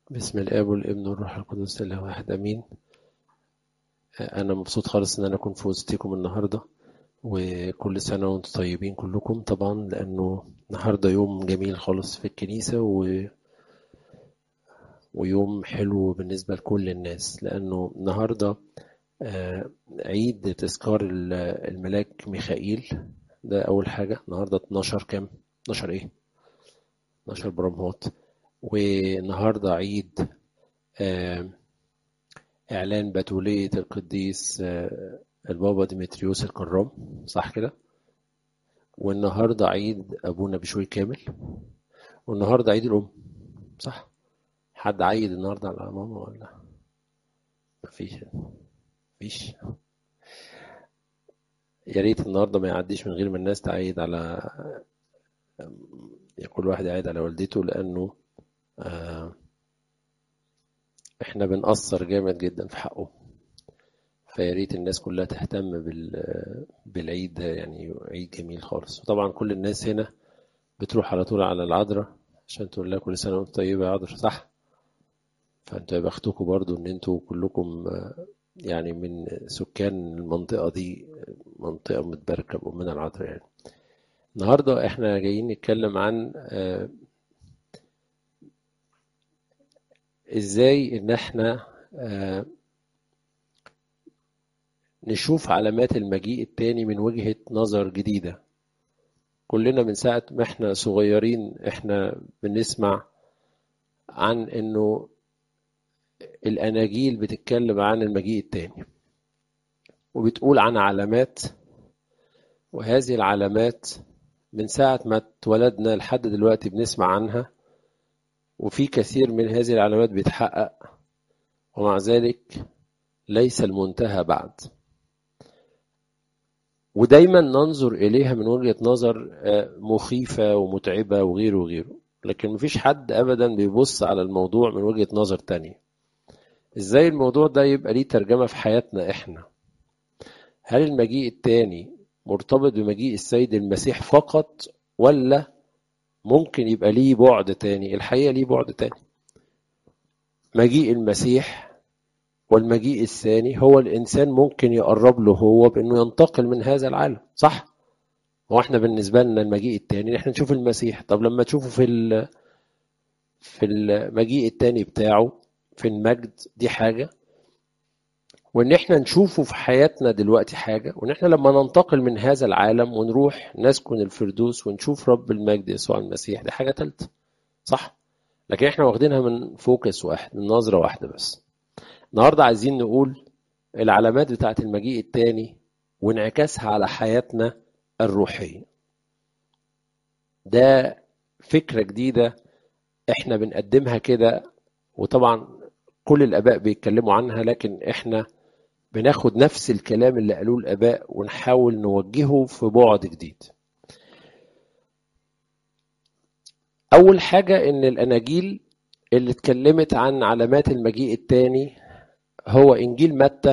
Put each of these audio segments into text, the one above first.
بسم الاب والابن والروح القدس الله واحد امين انا مبسوط خالص ان انا اكون في وسطكم النهارده وكل سنه وانتم طيبين كلكم طبعا لانه النهارده يوم جميل خالص في الكنيسه و... ويوم حلو بالنسبه لكل الناس لانه النهارده آه، عيد تذكار ال- الملاك ميخائيل ده اول حاجه النهارده 12 كام 12 ايه 12 برمهات والنهارده عيد آه، إعلان بتولية القديس آه، البابا ديمتريوس الكرام صح كده والنهارده عيد أبونا بشوي كامل والنهارده عيد الأم صح حد عيد النهارده على ماما ولا مفيش مفيش يا ريت النهارده ما يعديش من غير ما الناس تعيد على كل واحد يعيد على والدته لأنه آه، احنا بنقصر جامد جدا في حقه فيا ريت الناس كلها تهتم بال بالعيد ده يعني عيد جميل خالص وطبعا كل الناس هنا بتروح على طول على العذراء عشان تقول لها كل سنة وانت طيبة يا عذراء صح فانتوا يا بختكم برضو ان انتوا كلكم آه، يعني من سكان المنطقة دي منطقة متباركة بأمنا العذراء يعني النهاردة احنا جايين نتكلم عن آه، ازاي ان احنا آه، نشوف علامات المجيء التاني من وجهة نظر جديدة كلنا من ساعة ما احنا صغيرين احنا بنسمع عن انه الاناجيل بتتكلم عن المجيء التاني وبتقول عن علامات وهذه العلامات من ساعة ما اتولدنا لحد دلوقتي بنسمع عنها وفي كثير من هذه العلامات بيتحقق ومع ذلك ليس المنتهى بعد ودايما ننظر إليها من وجهة نظر آه، مخيفة ومتعبة وغيره وغيره لكن مفيش حد أبدا بيبص على الموضوع من وجهة نظر تانية إزاي الموضوع ده يبقى ليه ترجمة في حياتنا إحنا هل المجيء التاني مرتبط بمجيء السيد المسيح فقط ولا ممكن يبقى ليه بعد تاني الحقيقة ليه بعد تاني مجيء المسيح والمجيء الثاني هو الإنسان ممكن يقرب له هو بأنه ينتقل من هذا العالم صح؟ هو احنا بالنسبة لنا المجيء التاني احنا نشوف المسيح طب لما تشوفه في ال- في المجيء التاني بتاعه في المجد دي حاجة وان احنا نشوفه في حياتنا دلوقتي حاجة وان احنا لما ننتقل من هذا العالم ونروح نسكن الفردوس ونشوف رب المجد يسوع المسيح دي حاجة تالتة صح لكن احنا واخدينها من فوكس واحد من نظرة واحدة بس النهاردة عايزين نقول العلامات بتاعت المجيء التاني وانعكاسها على حياتنا الروحية ده فكرة جديدة احنا بنقدمها كده وطبعا كل الآباء بيتكلموا عنها لكن احنا بناخد نفس الكلام اللي قالوه الآباء ونحاول نوجهه في بعد جديد أول حاجة إن الأناجيل اللي اتكلمت عن علامات المجيء التاني هو إنجيل متى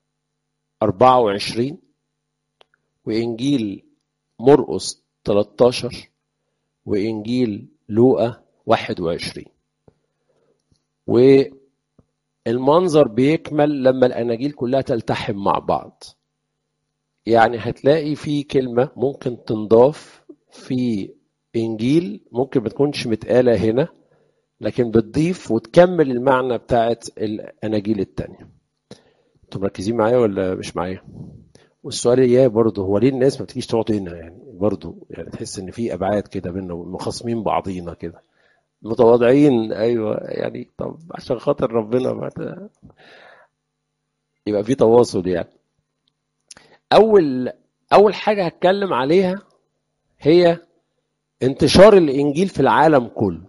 24 وإنجيل مرقس 13 وإنجيل لوقا 21 والمنظر بيكمل لما الأناجيل كلها تلتحم مع بعض يعني هتلاقي في كلمة ممكن تنضاف في إنجيل ممكن ما تكونش متقالة هنا لكن بتضيف وتكمل المعنى بتاعت الأناجيل التانية انتوا مركزين معايا ولا مش معايا؟ والسؤال اياه برضه هو ليه الناس ما بتجيش تقعد هنا يعني برضه يعني تحس ان في ابعاد كده بينا مخاصمين بعضينا كده متواضعين ايوه يعني طب عشان خاطر ربنا ما ت- يبقى في تواصل يعني اول اول حاجه هتكلم عليها هي انتشار الانجيل في العالم كله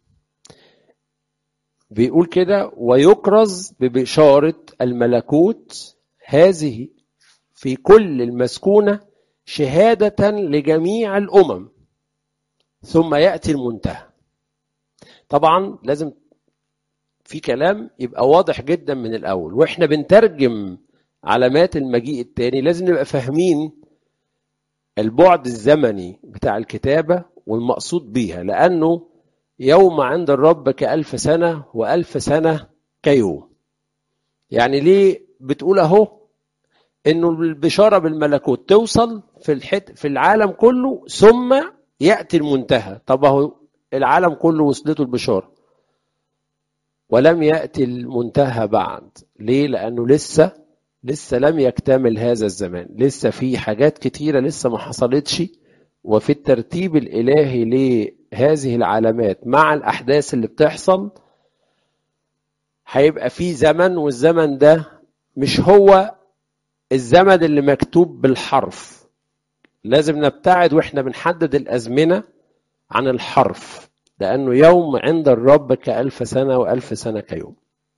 بيقول كده ويكرز ببشاره الملكوت هذه في كل المسكونه شهاده لجميع الامم ثم ياتي المنتهى طبعا لازم في كلام يبقى واضح جدا من الاول واحنا بنترجم علامات المجيء التاني لازم نبقى فاهمين البعد الزمني بتاع الكتابة والمقصود بيها لأنه يوم عند الرب كألف سنة وألف سنة كيوم يعني ليه بتقول اهو انه البشارة بالملكوت توصل في الحت في العالم كله ثم يأتي المنتهى طب اهو العالم كله وصلته البشارة ولم يأتي المنتهى بعد ليه لأنه لسه لسه لم يكتمل هذا الزمان لسه في حاجات كتيرة لسه ما حصلتش وفي الترتيب الإلهي لهذه العلامات مع الأحداث اللي بتحصل هيبقى في زمن والزمن ده مش هو الزمن اللي مكتوب بالحرف لازم نبتعد واحنا بنحدد الأزمنة عن الحرف لأنه يوم عند الرب كألف سنة وألف سنة كيوم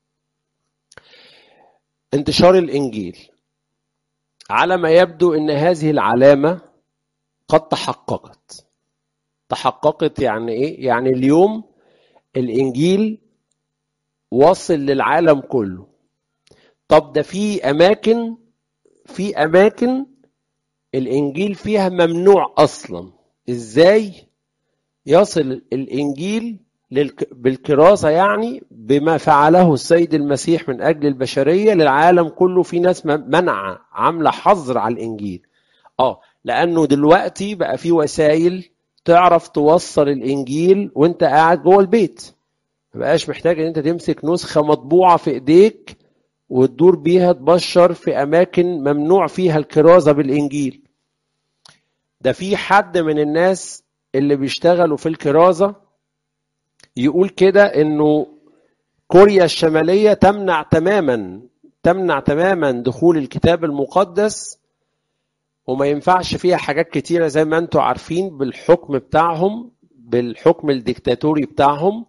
انتشار الإنجيل على ما يبدو أن هذه العلامة قد تحققت تحققت يعني إيه؟ يعني اليوم الإنجيل واصل للعالم كله طب ده في أماكن في أماكن الإنجيل فيها ممنوع أصلا إزاي يصل الإنجيل بالكراسة يعني بما فعله السيد المسيح من أجل البشرية للعالم كله في ناس منع عاملة حظر على الإنجيل آه لأنه دلوقتي بقى في وسائل تعرف توصل الإنجيل وأنت قاعد جوه البيت ما بقاش محتاج ان انت تمسك نسخة مطبوعة في ايديك وتدور بيها تبشر في اماكن ممنوع فيها الكرازة بالانجيل ده في حد من الناس اللي بيشتغلوا في الكرازة يقول كده انه كوريا الشمالية تمنع تماما تمنع تماما دخول الكتاب المقدس وما ينفعش فيها حاجات كتيرة زي ما انتم عارفين بالحكم بتاعهم بالحكم الديكتاتوري بتاعهم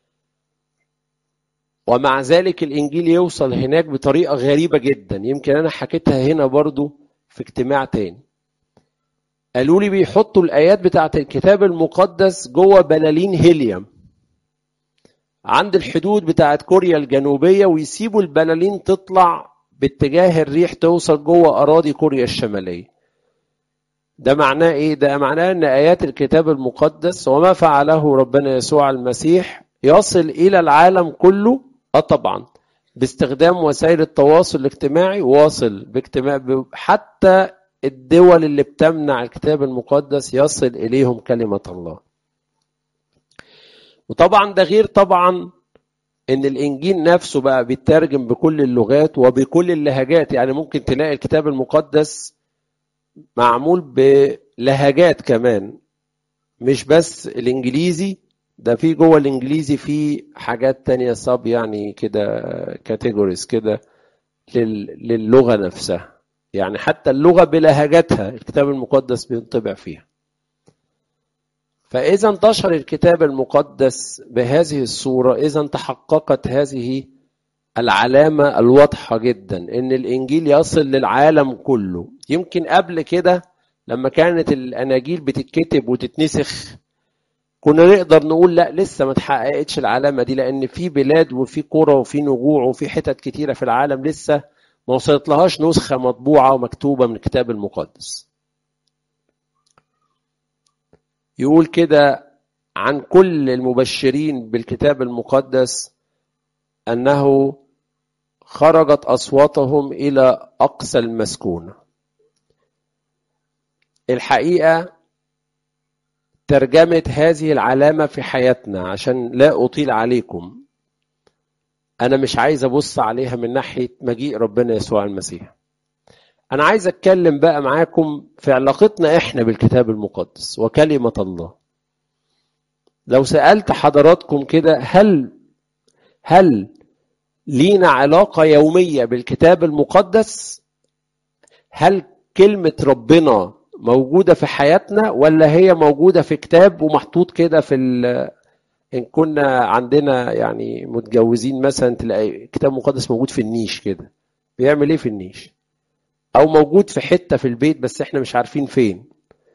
ومع ذلك الانجيل يوصل هناك بطريقه غريبه جدا يمكن انا حكيتها هنا برضو في اجتماع تاني قالوا لي بيحطوا الايات بتاعه الكتاب المقدس جوه بلالين هيليوم عند الحدود بتاعه كوريا الجنوبيه ويسيبوا البلالين تطلع باتجاه الريح توصل جوه اراضي كوريا الشماليه ده معناه ايه ده معناه ان ايات الكتاب المقدس وما فعله ربنا يسوع المسيح يصل الى العالم كله اه طبعا باستخدام وسائل التواصل الاجتماعي واصل باجتماع حتى الدول اللي بتمنع الكتاب المقدس يصل اليهم كلمه الله وطبعا ده غير طبعا ان الانجيل نفسه بقى بيترجم بكل اللغات وبكل اللهجات يعني ممكن تلاقي الكتاب المقدس معمول بلهجات كمان مش بس الانجليزي ده في جوه الانجليزي في حاجات تانية صاب يعني كده كاتيجوريز كده للغة نفسها يعني حتى اللغة بلهجتها الكتاب المقدس بينطبع فيها فإذا انتشر الكتاب المقدس بهذه الصورة إذا تحققت هذه العلامة الواضحة جدا إن الإنجيل يصل للعالم كله يمكن قبل كده لما كانت الأناجيل بتتكتب وتتنسخ كنا نقدر نقول لا لسه ما اتحققتش العلامة دي لأن في بلاد وفي قرى وفي نجوع وفي حتت كتيرة في العالم لسه ما وصلت لهاش نسخة مطبوعة ومكتوبة من الكتاب المقدس يقول كده عن كل المبشرين بالكتاب المقدس أنه خرجت أصواتهم إلى أقصى المسكونة الحقيقة ترجمة هذه العلامة في حياتنا عشان لا أطيل عليكم أنا مش عايز أبص عليها من ناحية مجيء ربنا يسوع المسيح أنا عايز أتكلم بقى معاكم في علاقتنا إحنا بالكتاب المقدس وكلمة الله لو سألت حضراتكم كده هل هل لينا علاقة يومية بالكتاب المقدس هل كلمة ربنا موجودة في حياتنا ولا هي موجودة في كتاب ومحطوط كده في إن كنا عندنا يعني متجوزين مثلا تلاقي كتاب مقدس موجود في النيش كده بيعمل إيه في النيش؟ أو موجود في حتة في البيت بس إحنا مش عارفين فين.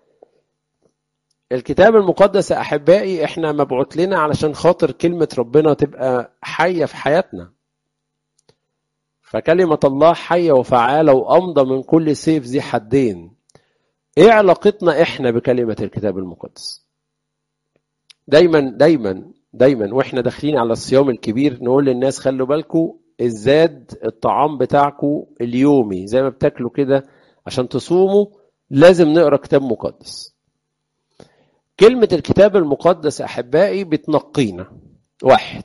الكتاب المقدس يا أحبائي إحنا مبعوث لنا علشان خاطر كلمة ربنا تبقى حية في حياتنا. فكلمة الله حية وفعالة وأمضى من كل سيف ذي حدين. ايه علاقتنا احنا بكلمة الكتاب المقدس دايما دايما دايما واحنا داخلين على الصيام الكبير نقول للناس خلوا بالكم الزاد الطعام بتاعكم اليومي زي ما بتاكلوا كده عشان تصوموا لازم نقرا كتاب مقدس كلمة الكتاب المقدس أحبائي بتنقينا واحد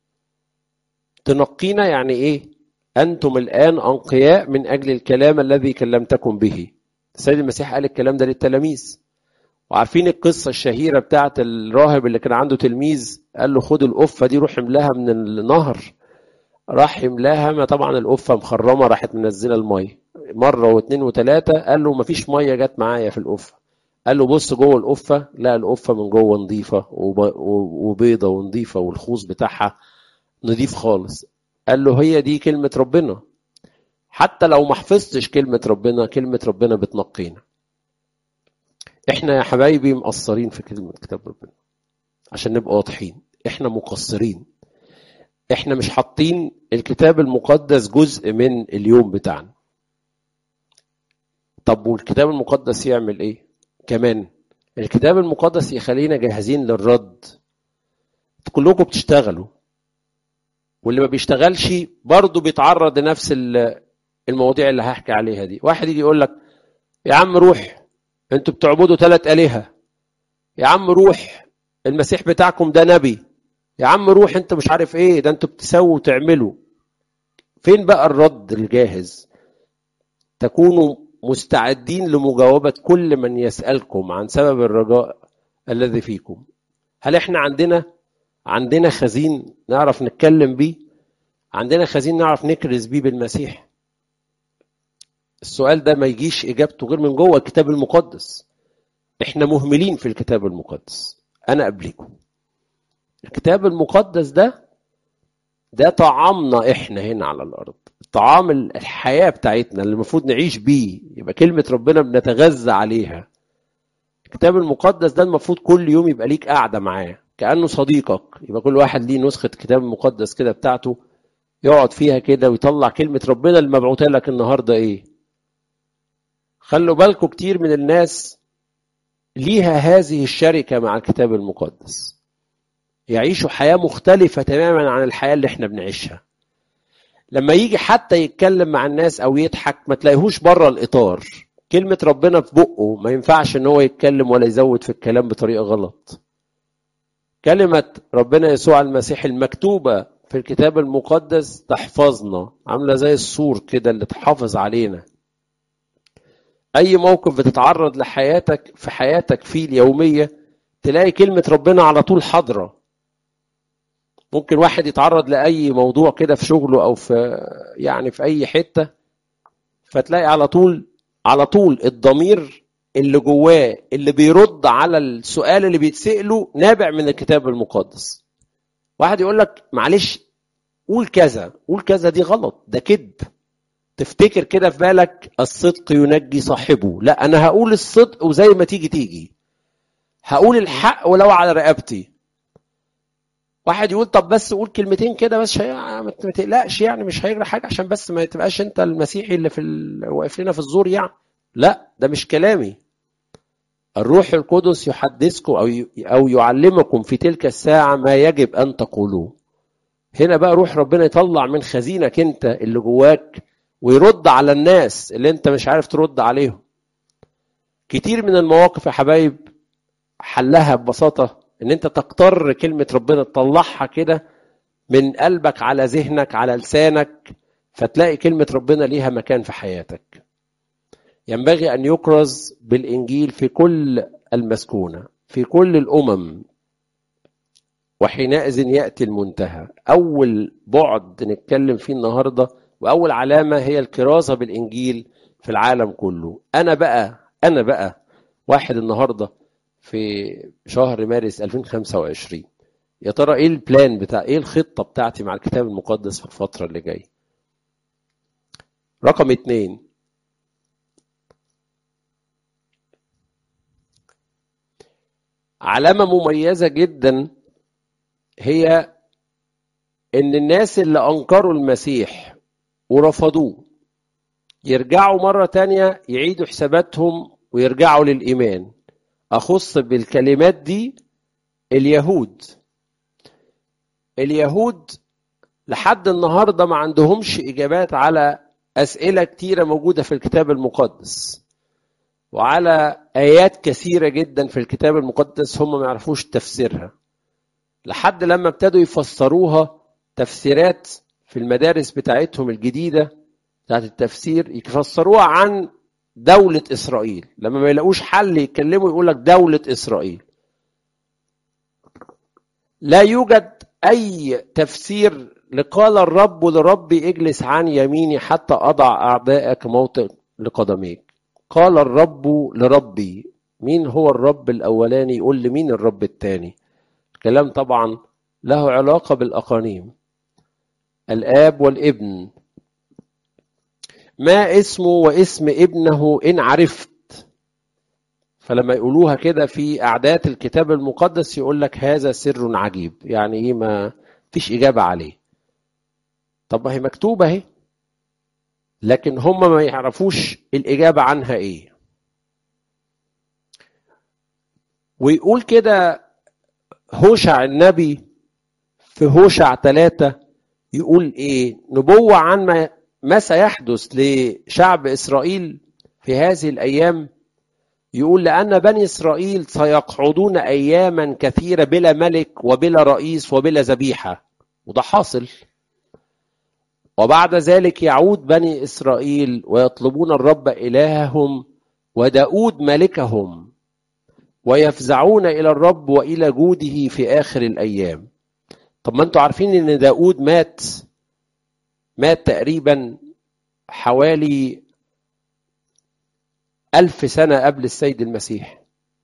تنقينا يعني إيه أنتم الآن أنقياء من أجل الكلام الذي كلمتكم به السيد المسيح قال الكلام ده للتلاميذ وعارفين القصة الشهيرة بتاعت الراهب اللي كان عنده تلميذ قال له خد القفة دي روح املاها من النهر راح يملاها ما طبعا القفة مخرمة راحت منزلة المية مرة واثنين وثلاثة قال له مفيش مية جت معايا في القفة قال له بص جوه القفة لا القفة من جوه نظيفة وبيضة ونظيفة والخوص بتاعها نظيف خالص قال له هي دي كلمة ربنا حتى لو ما حفظتش كلمة ربنا كلمة ربنا بتنقينا احنا يا حبايبي مقصرين في كلمة كتاب ربنا عشان نبقى واضحين احنا مقصرين احنا مش حاطين الكتاب المقدس جزء من اليوم بتاعنا طب والكتاب المقدس يعمل ايه كمان الكتاب المقدس يخلينا جاهزين للرد كلكم بتشتغلوا واللي ما بيشتغلش برضه بيتعرض لنفس المواضيع اللي هحكي عليها دي واحد يجي يقول لك يا عم روح انتوا بتعبدوا ثلاث آلهة يا عم روح المسيح بتاعكم ده نبي يا عم روح انت مش عارف ايه ده انتوا بتسووا وتعملوا فين بقى الرد الجاهز تكونوا مستعدين لمجاوبة كل من يسألكم عن سبب الرجاء الذي فيكم هل احنا عندنا عندنا خزين نعرف نتكلم بيه عندنا خزين نعرف نكرز بيه بالمسيح السؤال ده ما يجيش اجابته غير من جوه الكتاب المقدس احنا مهملين في الكتاب المقدس انا قبلكم الكتاب المقدس ده ده طعامنا احنا هنا على الارض طعام الحياه بتاعتنا اللي المفروض نعيش بيه يبقى كلمه ربنا بنتغذى عليها الكتاب المقدس ده المفروض كل يوم يبقى ليك قاعده معاه كانه صديقك يبقى كل واحد ليه نسخه كتاب مقدس كده بتاعته يقعد فيها كده ويطلع كلمه ربنا اللي مبعوثه لك النهارده ايه خلوا بالكم كتير من الناس ليها هذه الشركه مع الكتاب المقدس يعيشوا حياه مختلفه تماما عن الحياه اللي احنا بنعيشها لما يجي حتى يتكلم مع الناس او يضحك ما تلاقيهوش بره الاطار كلمه ربنا في بقه ما ينفعش ان هو يتكلم ولا يزود في الكلام بطريقه غلط كلمه ربنا يسوع المسيح المكتوبه في الكتاب المقدس تحفظنا عامله زي السور كده اللي تحافظ علينا اي موقف بتتعرض لحياتك في حياتك فيه اليوميه تلاقي كلمه ربنا على طول حاضره ممكن واحد يتعرض لاي موضوع كده في شغله او في يعني في اي حته فتلاقي على طول على طول الضمير اللي جواه اللي بيرد على السؤال اللي بيتسأله نابع من الكتاب المقدس واحد يقول لك معلش قول كذا قول كذا دي غلط ده كذب تفتكر كده في بالك الصدق ينجي صاحبه لا انا هقول الصدق وزي ما تيجي تيجي هقول الحق ولو على رقبتي واحد يقول طب بس قول كلمتين كده بس هي... ما تقلقش يعني مش هيجرى حاجه عشان بس ما تبقاش انت المسيحي اللي في ال... واقف لنا في الزور يعني لا ده مش كلامي الروح القدس يحدثكم او ي... او يعلمكم في تلك الساعه ما يجب ان تقولوه هنا بقى روح ربنا يطلع من خزينك انت اللي جواك ويرد على الناس اللي انت مش عارف ترد عليهم كتير من المواقف يا حبايب حلها ببساطه ان انت تقتر كلمه ربنا تطلعها كده من قلبك على ذهنك على لسانك فتلاقي كلمه ربنا ليها مكان في حياتك ينبغي ان يكرز بالانجيل في كل المسكونه في كل الامم وحينئذ ياتي المنتهى اول بعد نتكلم فيه النهارده واول علامه هي الكرازه بالانجيل في العالم كله انا بقى انا بقى واحد النهارده في شهر مارس 2025 يا ترى ايه البلان بتاع ايه الخطه بتاعتي مع الكتاب المقدس في الفتره اللي جايه رقم اتنين علامه مميزه جدا هي ان الناس اللي انكروا المسيح ورفضوه يرجعوا مره تانية يعيدوا حساباتهم ويرجعوا للايمان اخص بالكلمات دي اليهود اليهود لحد النهارده ما عندهمش اجابات على اسئله كتيره موجوده في الكتاب المقدس وعلى ايات كثيره جدا في الكتاب المقدس هم ما يعرفوش تفسيرها لحد لما ابتدوا يفسروها تفسيرات في المدارس بتاعتهم الجديده بتاعت التفسير يفسروها عن دولة إسرائيل لما ما يلاقوش حل يتكلموا يقول لك دولة إسرائيل لا يوجد أي تفسير لقال الرب لربي اجلس عن يميني حتى أضع أعدائك موطئ لقدميك قال الرب لربي مين هو الرب الأولاني يقول لي مين الرب الثاني الكلام طبعا له علاقة بالأقانيم الآب والابن ما اسمه واسم ابنه إن عرفت فلما يقولوها كده في أعداد الكتاب المقدس يقول لك هذا سر عجيب يعني إيه ما فيش إجابة عليه طب ما هي مكتوبة اهي لكن هم ما يعرفوش الإجابة عنها إيه ويقول كده هوشع النبي في هوشع ثلاثة يقول إيه نبوة عن ما, ما سيحدث لشعب إسرائيل في هذه الأيام يقول لأن بني إسرائيل سيقعدون أياما كثيرة بلا ملك وبلا رئيس وبلا ذبيحة وده حاصل وبعد ذلك يعود بني إسرائيل ويطلبون الرب إلههم وداود ملكهم ويفزعون إلى الرب وإلى جوده في آخر الأيام طب ما انتوا عارفين ان داود مات مات تقريبا حوالي ألف سنة قبل السيد المسيح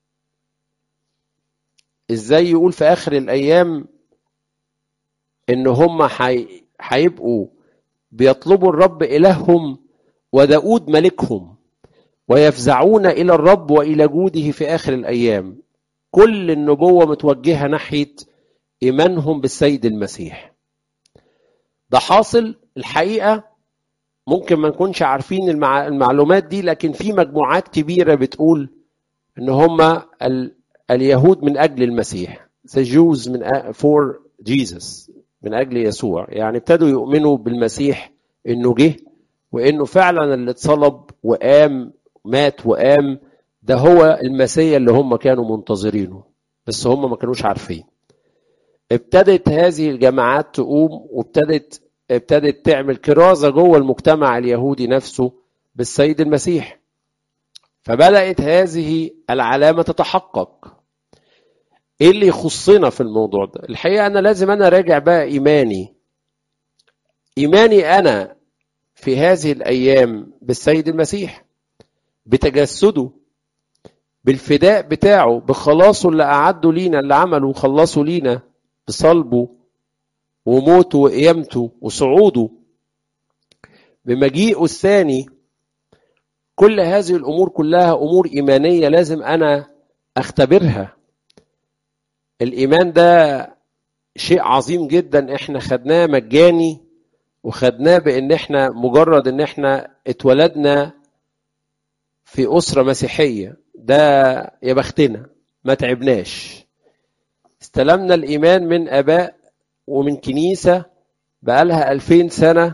ازاي يقول في آخر الأيام ان هم هيبقوا بيطلبوا الرب إلههم وداود ملكهم ويفزعون إلى الرب وإلى جوده في آخر الأيام كل النبوة متوجهة ناحية إيمانهم بالسيد المسيح ده حاصل الحقيقة ممكن ما نكونش عارفين المع... المعلومات دي لكن في مجموعات كبيرة بتقول إن هم ال... اليهود من أجل المسيح the Jews من أ... for Jesus من أجل يسوع يعني ابتدوا يؤمنوا بالمسيح إنه جه وإنه فعلا اللي اتصلب وقام مات وقام ده هو المسيا اللي هم كانوا منتظرينه بس هم ما كانوش عارفين ابتدت هذه الجماعات تقوم وابتدت ابتدت تعمل كرازة جوه المجتمع اليهودي نفسه بالسيد المسيح فبدأت هذه العلامة تتحقق ايه اللي يخصنا في الموضوع ده الحقيقة انا لازم انا راجع بقى ايماني ايماني انا في هذه الايام بالسيد المسيح بتجسده بالفداء بتاعه بخلاصه اللي أعده لينا اللي عمله وخلصه لينا بصلبه وموته وقيامته وصعوده بمجيئه الثاني كل هذه الأمور كلها أمور إيمانية لازم أنا أختبرها الإيمان ده شيء عظيم جدا إحنا خدناه مجاني وخدناه بإن إحنا مجرد إن إحنا اتولدنا في أسرة مسيحية ده يا بختنا ما تعبناش استلمنا الإيمان من آباء ومن كنيسة بقالها ألفين سنة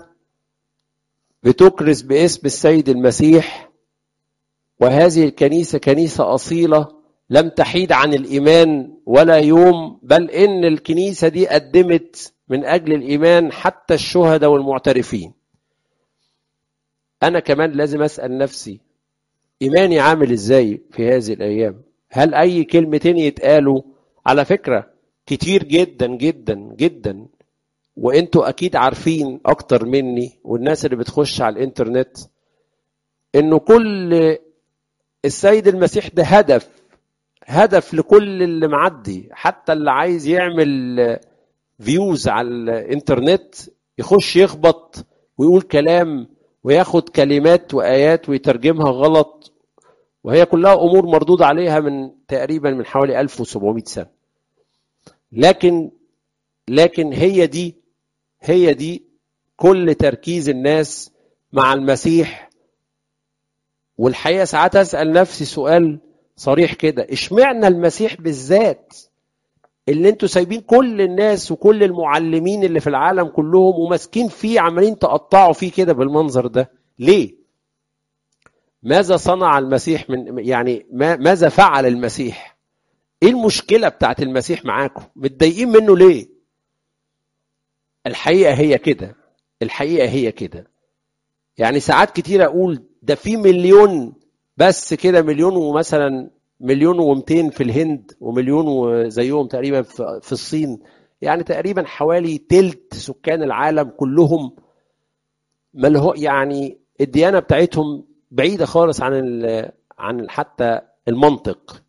بتكرس باسم السيد المسيح وهذه الكنيسة كنيسة أصيلة لم تحيد عن الإيمان ولا يوم بل إن الكنيسة دي قدمت من أجل الإيمان حتى الشهداء والمعترفين أنا كمان لازم أسأل نفسي إيماني عامل إزاي في هذه الأيام هل أي كلمتين يتقالوا على فكرة كتير جدا جدا جدا وانتوا أكيد عارفين أكتر مني والناس اللي بتخش على الإنترنت إنه كل السيد المسيح ده هدف هدف لكل اللي معدي حتى اللي عايز يعمل فيوز على الإنترنت يخش يخبط ويقول كلام وياخد كلمات وآيات ويترجمها غلط وهي كلها أمور مردود عليها من تقريبا من حوالي 1700 سنة لكن لكن هي دي هي دي كل تركيز الناس مع المسيح والحقيقة ساعات أسأل نفسي سؤال صريح كده اشمعنى المسيح بالذات اللي انتوا سايبين كل الناس وكل المعلمين اللي في العالم كلهم وماسكين فيه عمالين تقطعوا فيه كده بالمنظر ده ليه ماذا صنع المسيح من يعني ما ماذا فعل المسيح ايه المشكله بتاعت المسيح معاكم متضايقين منه ليه الحقيقه هي كده الحقيقه هي كده يعني ساعات كتير اقول ده في مليون بس كده مليون ومثلا مليون ومتين في الهند ومليون وزيهم تقريبا في الصين يعني تقريبا حوالي تلت سكان العالم كلهم ملهو يعني الديانه بتاعتهم بعيده خالص عن عن حتى المنطق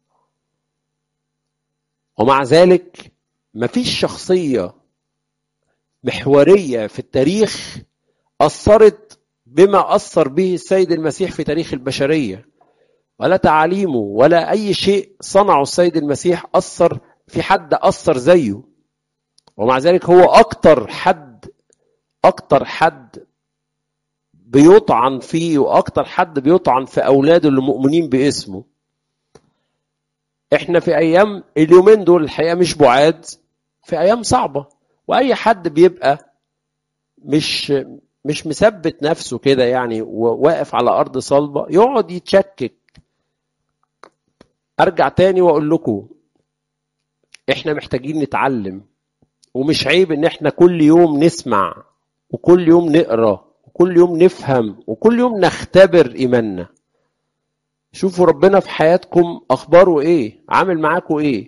ومع ذلك مفيش شخصيه محوريه في التاريخ اثرت بما اثر به السيد المسيح في تاريخ البشريه ولا تعاليمه ولا اي شيء صنعه السيد المسيح اثر في حد اثر زيه ومع ذلك هو اكتر حد اكتر حد بيطعن فيه واكتر حد بيطعن في اولاده اللي مؤمنين باسمه احنا في ايام اليومين دول الحقيقه مش بعاد في ايام صعبه واي حد بيبقى مش مش مثبت نفسه كده يعني وواقف على ارض صلبه يقعد يتشكك ارجع تاني واقول لكم احنا محتاجين نتعلم ومش عيب ان احنا كل يوم نسمع وكل يوم نقرا وكل يوم نفهم وكل يوم نختبر ايماننا شوفوا ربنا في حياتكم اخباره ايه عامل معاكم ايه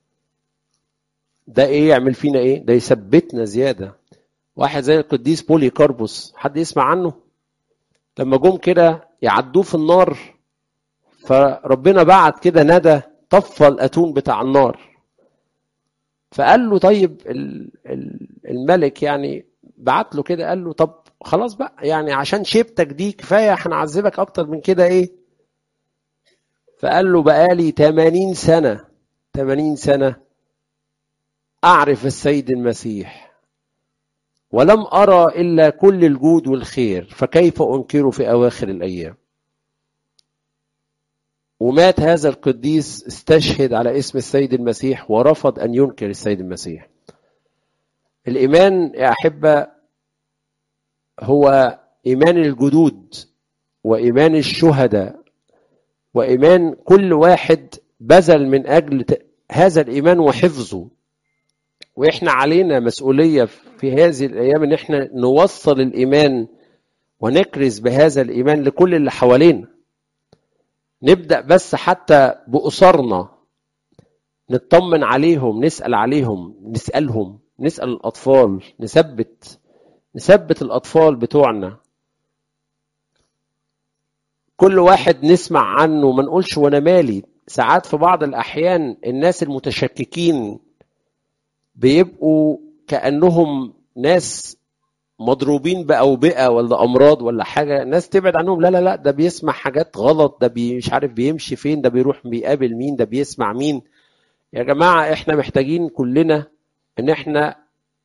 ده ايه يعمل فينا ايه ده يثبتنا زياده واحد زي القديس بولي كاربوس حد يسمع عنه لما جم كده يعدوه في النار فربنا بعت كده ندى طفى الاتون بتاع النار فقال له طيب الملك يعني بعت له كده قال له طب خلاص بقى يعني عشان شيبتك دي كفايه هنعذبك اكتر من كده ايه فقال له بقالي 80 سنه 80 سنه اعرف السيد المسيح ولم ارى الا كل الجود والخير فكيف انكره في اواخر الايام ومات هذا القديس استشهد على اسم السيد المسيح ورفض ان ينكر السيد المسيح الايمان يا احبه هو ايمان الجدود وايمان الشهداء وايمان كل واحد بذل من اجل هذا الايمان وحفظه واحنا علينا مسؤوليه في هذه الايام ان احنا نوصل الايمان ونكرز بهذا الايمان لكل اللي حوالينا نبدا بس حتى باسرنا نطمن عليهم نسال عليهم نسالهم نسال الاطفال نثبت نثبت الاطفال بتوعنا كل واحد نسمع عنه ما نقولش وانا مالي ساعات في بعض الاحيان الناس المتشككين بيبقوا كانهم ناس مضروبين باوبئه ولا امراض ولا حاجه ناس تبعد عنهم لا لا لا ده بيسمع حاجات غلط ده بي مش عارف بيمشي فين ده بيروح بيقابل مين ده بيسمع مين يا جماعه احنا محتاجين كلنا ان احنا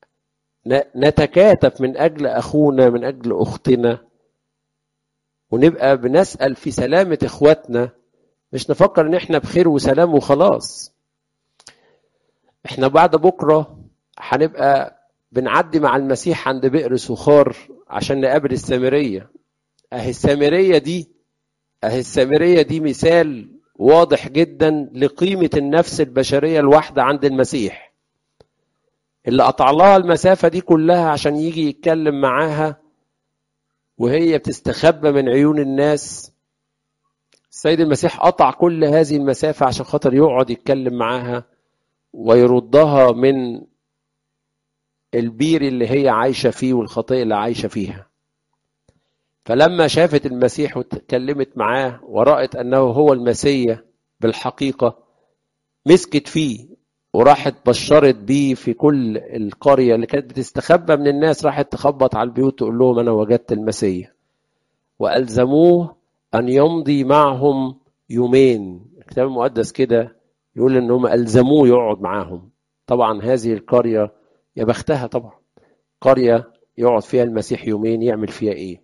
نتكاتف من اجل اخونا من اجل اختنا ونبقى بنسال في سلامه اخواتنا مش نفكر ان احنا بخير وسلام وخلاص احنا بعد بكره هنبقى بنعدي مع المسيح عند بئر سخار عشان نقابل السامريه اهي السامريه دي اهي السامريه دي مثال واضح جدا لقيمه النفس البشريه الواحده عند المسيح اللي قطع لها المسافه دي كلها عشان يجي يتكلم معاها وهي بتستخبى من عيون الناس السيد المسيح قطع كل هذه المسافه عشان خاطر يقعد يتكلم معاها ويردها من البير اللي هي عايشه فيه والخطيه اللي عايشه فيها فلما شافت المسيح وتكلمت معاه ورأت أنه هو المسيح بالحقيقة مسكت فيه وراحت بشرت بيه في كل القرية اللي كانت بتستخبى من الناس راحت تخبط على البيوت تقول لهم أنا وجدت المسيح وألزموه أن يمضي معهم يومين الكتاب المقدس كده يقول إن هم ألزموه يقعد معاهم طبعا هذه القرية يا بختها طبعا قرية يقعد فيها المسيح يومين يعمل فيها إيه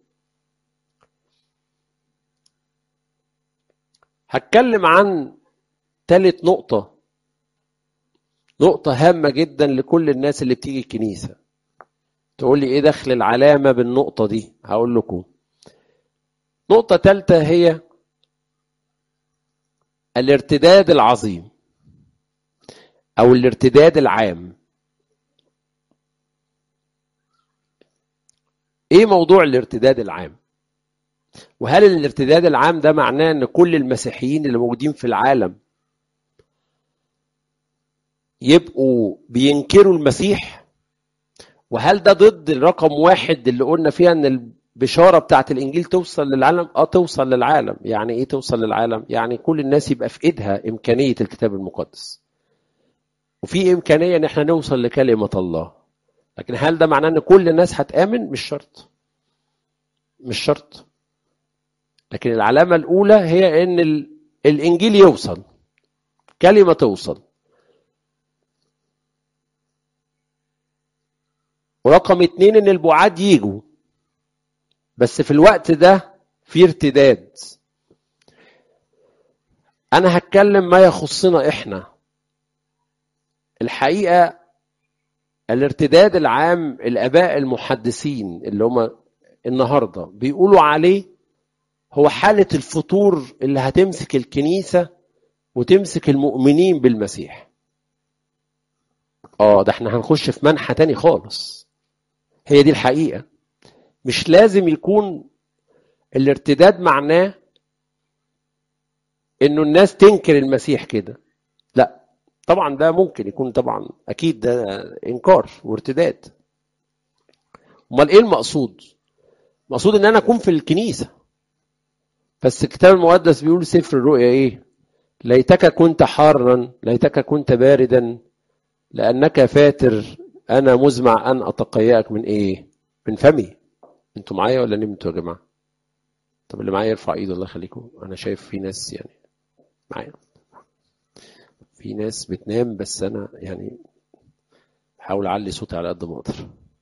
هتكلم عن ثالث نقطة نقطة هامة جدا لكل الناس اللي بتيجي الكنيسة تقول لي ايه دخل العلامة بالنقطة دي هقول لكم نقطة ثالثة هي الارتداد العظيم او الارتداد العام ايه موضوع الارتداد العام وهل الارتداد العام ده معناه ان كل المسيحيين اللي موجودين في العالم يبقوا بينكروا المسيح وهل ده ضد الرقم واحد اللي قلنا فيها ان البشاره بتاعت الانجيل توصل للعالم اه توصل للعالم يعني ايه توصل للعالم يعني كل الناس يبقى في ايدها امكانيه الكتاب المقدس وفي امكانيه ان احنا نوصل لكلمه الله لكن هل ده معناه ان كل الناس هتامن مش شرط مش شرط لكن العلامه الاولى هي ان الانجيل يوصل كلمه توصل ورقم اتنين ان البعاد يجوا بس في الوقت ده في ارتداد انا هتكلم ما يخصنا احنا الحقيقه الارتداد العام الاباء المحدثين اللي هم النهارده بيقولوا عليه هو حاله الفطور اللي هتمسك الكنيسه وتمسك المؤمنين بالمسيح اه ده احنا هنخش في منحى تاني خالص هي دي الحقيقه مش لازم يكون الارتداد معناه انه الناس تنكر المسيح كده لا طبعا ده ممكن يكون طبعا اكيد ده انكار وارتداد امال ايه المقصود المقصود ان انا اكون في الكنيسه بس الكتاب المقدس بيقول سفر الرؤيا ايه ليتك كنت حارا ليتك كنت باردا لانك فاتر انا مزمع ان اتقياك من ايه من فمي انتوا معايا ولا نمتوا يا جماعه طب اللي معايا يرفع ايده الله يخليكم انا شايف في ناس يعني معايا في ناس بتنام بس انا يعني بحاول اعلي صوتي على قد ما اقدر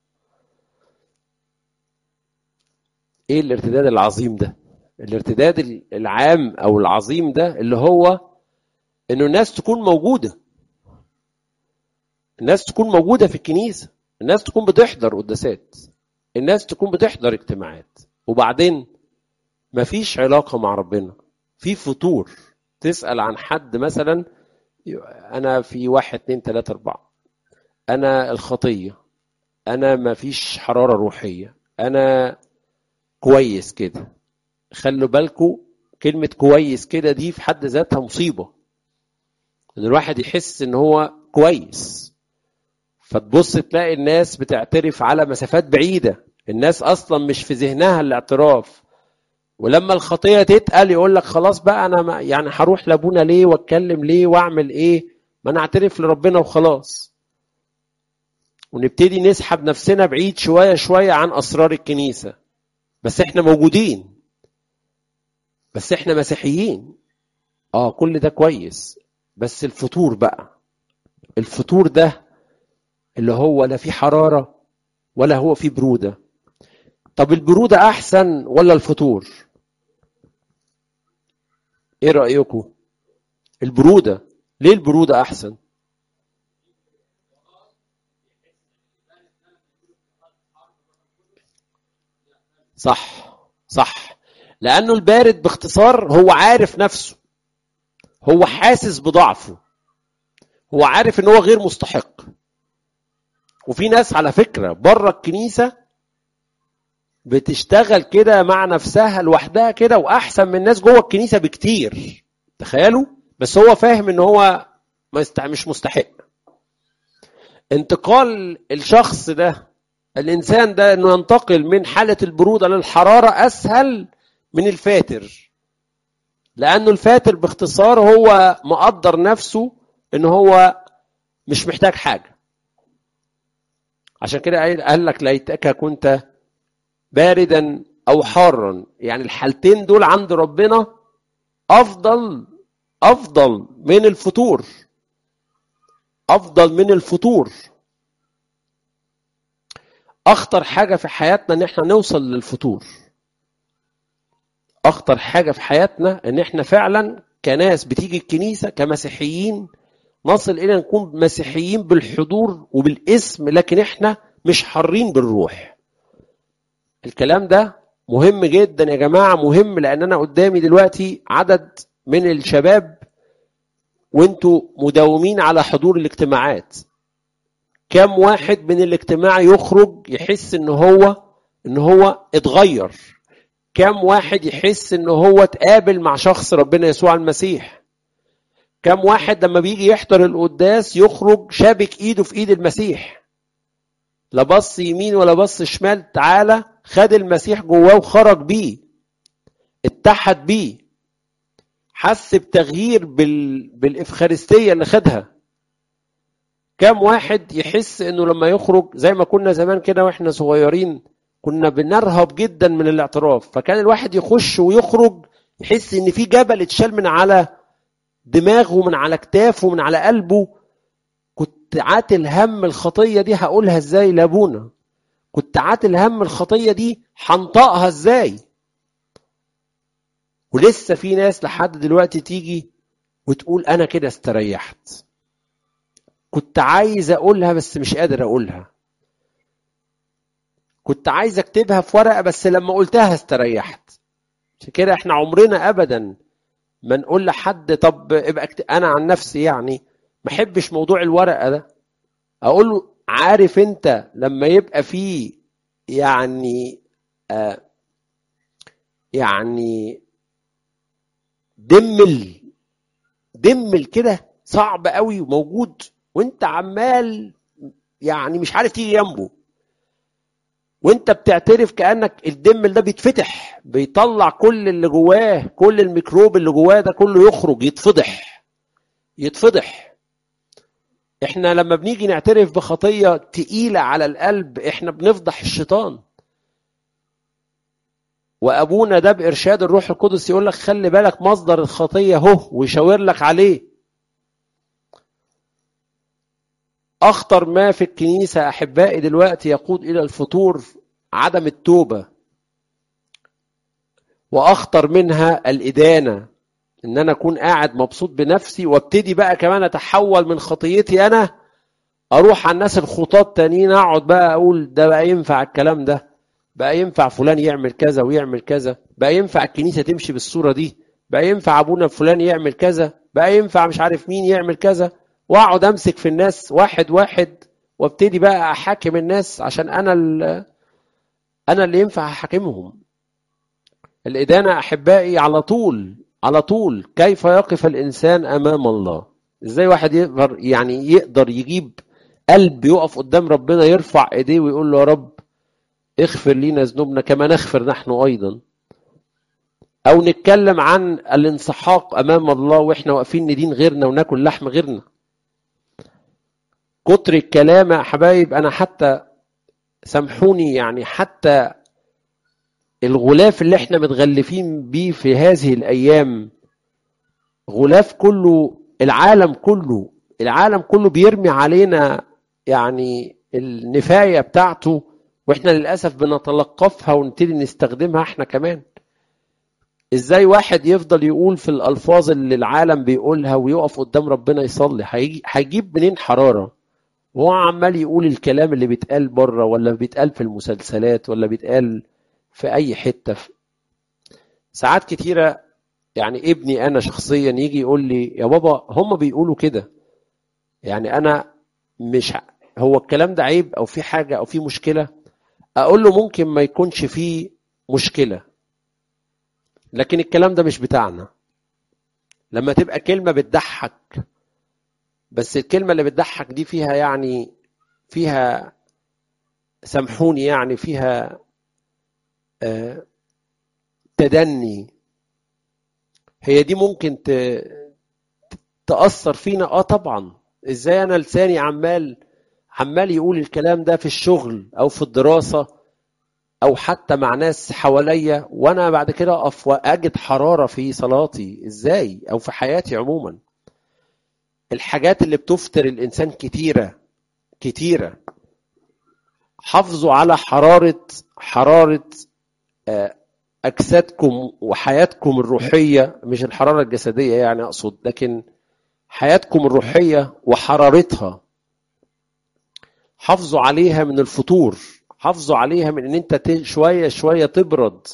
ايه الارتداد العظيم ده الارتداد العام او العظيم ده اللي هو انه الناس تكون موجوده الناس تكون موجوده في الكنيسه الناس تكون بتحضر قداسات الناس تكون بتحضر اجتماعات وبعدين مفيش علاقه مع ربنا في فطور تسال عن حد مثلا انا في واحد اتنين تلاته اربعه انا الخطيه انا مفيش حراره روحيه انا كويس كده خلوا بالكم كلمة كويس كده دي في حد ذاتها مصيبة إن الواحد يحس إن هو كويس فتبص تلاقي الناس بتعترف على مسافات بعيدة الناس أصلا مش في ذهنها الاعتراف ولما الخطية تتقل يقول لك خلاص بقى أنا ما يعني هروح لأبونا ليه وأتكلم ليه وأعمل إيه ما أنا أعترف لربنا وخلاص ونبتدي نسحب نفسنا بعيد شوية شوية عن أسرار الكنيسة بس إحنا موجودين بس احنا مسيحيين اه كل ده كويس بس الفطور بقى الفطور ده اللي هو لا فيه حرارة ولا هو فيه برودة طب البرودة أحسن ولا الفطور ايه رأيكم البرودة ليه البرودة أحسن صح صح لانه البارد باختصار هو عارف نفسه هو حاسس بضعفه هو عارف ان هو غير مستحق وفي ناس على فكره بره الكنيسه بتشتغل كده مع نفسها لوحدها كده واحسن من الناس جوه الكنيسه بكتير تخيلوا بس هو فاهم ان هو مش مستحق انتقال الشخص ده الانسان ده انه ينتقل من حاله البروده للحراره اسهل من الفاتر لانه الفاتر باختصار هو مقدر نفسه ان هو مش محتاج حاجه عشان كده قال لك ليتك كنت باردا او حارا يعني الحالتين دول عند ربنا افضل افضل من الفطور افضل من الفطور اخطر حاجه في حياتنا ان احنا نوصل للفطور اخطر حاجه في حياتنا ان احنا فعلا كناس بتيجي الكنيسه كمسيحيين نصل الى نكون مسيحيين بالحضور وبالاسم لكن احنا مش حارين بالروح الكلام ده مهم جدا يا جماعه مهم لان انا قدامي دلوقتي عدد من الشباب وانتوا مداومين على حضور الاجتماعات كم واحد من الاجتماع يخرج يحس ان هو ان هو اتغير كم واحد يحس ان هو اتقابل مع شخص ربنا يسوع المسيح كم واحد لما بيجي يحضر القداس يخرج شابك ايده في ايد المسيح لا بص يمين ولا بص شمال تعالى خد المسيح جواه وخرج بيه اتحد بيه حس بتغيير بال... بالإفخارستية اللي خدها كم واحد يحس انه لما يخرج زي ما كنا زمان كده واحنا صغيرين كنا بنرهب جدا من الاعتراف فكان الواحد يخش ويخرج يحس ان في جبل اتشال من على دماغه ومن على كتافه ومن على قلبه كنت عاتل هم الخطيه دي هقولها ازاي لابونا كنت عاتل هم الخطيه دي هنطقها ازاي ولسه في ناس لحد دلوقتي تيجي وتقول انا كده استريحت كنت عايز اقولها بس مش قادر اقولها كنت عايز اكتبها في ورقه بس لما قلتها استريحت عشان كده احنا عمرنا ابدا ما نقول لحد طب ابقى اكتب. انا عن نفسي يعني ما احبش موضوع الورقه ده اقول له عارف انت لما يبقى فيه يعني آه يعني دمل دمل كده صعب قوي وموجود وانت عمال يعني مش عارف تيجي جنبه وانت بتعترف كانك الدمل ده بيتفتح بيطلع كل اللي جواه كل الميكروب اللي جواه ده كله يخرج يتفضح يتفضح احنا لما بنيجي نعترف بخطيه تقيله على القلب احنا بنفضح الشيطان وابونا ده بارشاد الروح القدس يقول لك خلي بالك مصدر الخطيه اهو ويشاور لك عليه اخطر ما في الكنيسه احبائي دلوقتي يقود الى الفتور عدم التوبه واخطر منها الادانه ان انا اكون قاعد مبسوط بنفسي وابتدي بقى كمان اتحول من خطيتي انا اروح على الناس الخطاط تانيين اقعد بقى اقول ده بقى ينفع الكلام ده بقى ينفع فلان يعمل كذا ويعمل كذا بقى ينفع الكنيسه تمشي بالصوره دي بقى ينفع ابونا فلان يعمل كذا بقى ينفع مش عارف مين يعمل كذا واقعد امسك في الناس واحد واحد وابتدي بقى احاكم الناس عشان انا اللي انا اللي ينفع احاكمهم الادانه احبائي على طول على طول كيف يقف الانسان امام الله ازاي واحد يقدر يعني يقدر يجيب قلب يقف قدام ربنا يرفع ايديه ويقول له يا رب اغفر لنا ذنوبنا كما نغفر نحن ايضا او نتكلم عن الانسحاق امام الله واحنا واقفين ندين غيرنا وناكل لحم غيرنا كتر الكلام يا حبايب انا حتى سامحوني يعني حتى الغلاف اللي احنا متغلفين بيه في هذه الايام غلاف كله العالم كله العالم كله بيرمي علينا يعني النفايه بتاعته واحنا للاسف بنتلقفها ونبتدي نستخدمها احنا كمان ازاي واحد يفضل يقول في الالفاظ اللي العالم بيقولها ويقف قدام ربنا يصلي هيجيب منين حراره وهو عمال يقول الكلام اللي بيتقال بره ولا بيتقال في المسلسلات ولا بيتقال في اي حته في ساعات كتيره يعني ابني انا شخصيا يجي يقول لي يا بابا هم بيقولوا كده يعني انا مش هو الكلام ده عيب او في حاجه او في مشكله اقول له ممكن ما يكونش فيه مشكله لكن الكلام ده مش بتاعنا لما تبقى كلمه بتضحك بس الكلمه اللي بتضحك دي فيها يعني فيها سامحوني يعني فيها آه تدني هي دي ممكن تأثر فينا اه طبعا ازاي انا لساني عمال عمال يقول الكلام ده في الشغل او في الدراسه او حتى مع ناس حواليا وانا بعد كده اقف واجد حراره في صلاتي ازاي او في حياتي عموما الحاجات اللي بتفتر الانسان كتيره كتيره حافظوا على حراره حراره اجسادكم وحياتكم الروحيه مش الحراره الجسديه يعني اقصد لكن حياتكم الروحية وحرارتها حافظوا عليها من الفطور حافظوا عليها من ان انت شوية شوية تبرد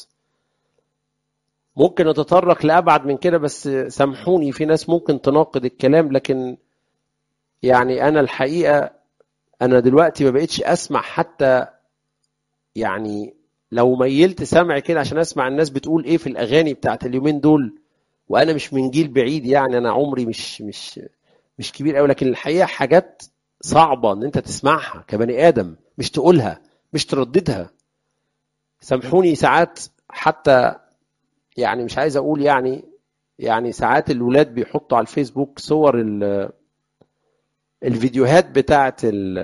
ممكن نتطرق لأبعد من كده بس سامحوني في ناس ممكن تناقض الكلام لكن يعني أنا الحقيقة أنا دلوقتي ما بقتش أسمع حتى يعني لو ميلت سمعي كده عشان أسمع الناس بتقول إيه في الأغاني بتاعت اليومين دول وأنا مش من جيل بعيد يعني أنا عمري مش مش مش كبير قوي لكن الحقيقة حاجات صعبة إن أنت تسمعها كبني آدم مش تقولها مش ترددها سامحوني ساعات حتى يعني مش عايز اقول يعني يعني ساعات الولاد بيحطوا على الفيسبوك صور الفيديوهات بتاعت